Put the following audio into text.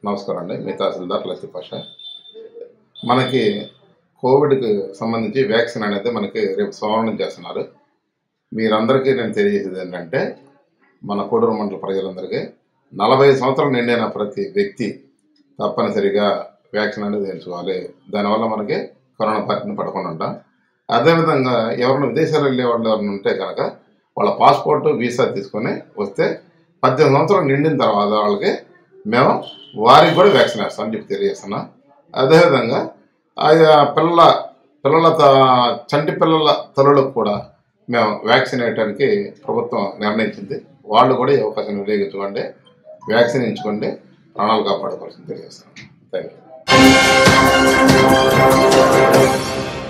నమస్కారం అండి మీ తహసీల్దార్ లతీఫ్ పాషా మనకి కోవిడ్కి సంబంధించి వ్యాక్సిన్ అనేది మనకి రేపు సోమవారం చేస్తున్నారు మీరందరికీ నేను తెలియజేసేది ఏంటంటే మన కోడూరు మండల ప్రజలందరికీ నలభై సంవత్సరాలు నిండిన ప్రతి వ్యక్తి తప్పనిసరిగా వ్యాక్సిన్ అనేది వేయించుకోవాలి దానివల్ల మనకి కరోనా పార్టీని పడకుండా ఉంటాం అదేవిధంగా ఎవరైనా విదేశాలు వెళ్ళే వాళ్ళు ఎవరైనా ఉంటే కనుక వాళ్ళ పాస్పోర్ట్ వీసా తీసుకొని వస్తే పద్దెనిమిది సంవత్సరాలు నిండిన తర్వాత వాళ్ళకి మేము వారికి కూడా వ్యాక్సిన్ వేస్తాం అని చెప్పి తెలియజేస్తున్నాం అదేవిధంగా ఆయా పిల్లల పిల్లల త- చంటి పిల్లల తల్లులకు కూడా మేము వ్యాక్సిన్ వేయడానికి ప్రభుత్వం నిర్ణయించింది వాళ్ళు కూడా ఈ అవకాశం వినియోగించుకోండి వ్యాక్సిన్ ఎంచుకోండి ప్రాణాలు కాపాడుకోవాల్సింది తెలియజేస్తున్నాం థ్యాంక్ యూ